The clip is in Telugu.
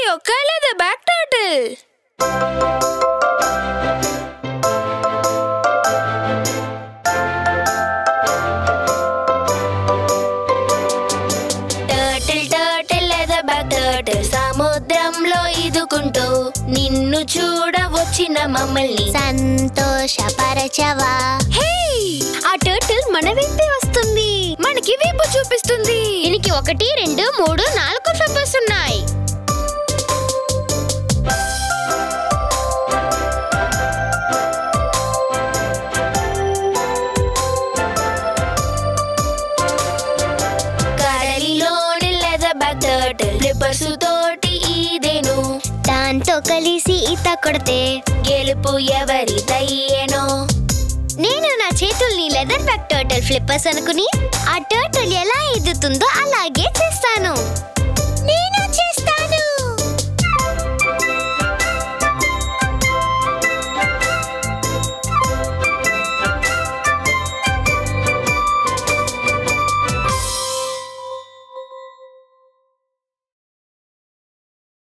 ఒక లేదా బ్యాక్ టర్టిల్ టర్టిల్ టర్టిల్ లేదా బ్యాక్ టర్టిల్ సముద్రంలో ఇదుకుంటూ నిన్ను చూడ వచ్చిన మమ్మల్ని సంతోషపరచవా హే ఆ టర్టిల్ మన వెంటే వస్తుంది మనకి వీపు చూపిస్తుంది దీనికి ఒకటి రెండు మూడు నాలుగు ఫ్లవర్స్ ఉన్నాయి కడలిలోని లేదా బ్యాక్ టర్టిల్ ఫ్లిప్పర్స్ తోటి ఈదేను దాంతో కలిసి ఈత కొడితే గెలుపు ఎవరి దయ్యేనో నేను నా చేతుల్ని లెదర్ బ్యాక్ టర్టిల్ ఫ్లిప్పర్స్ అనుకుని ఆ టర్టిల్ ఎలా ఎదుతుందో అలాగే చేస్తాను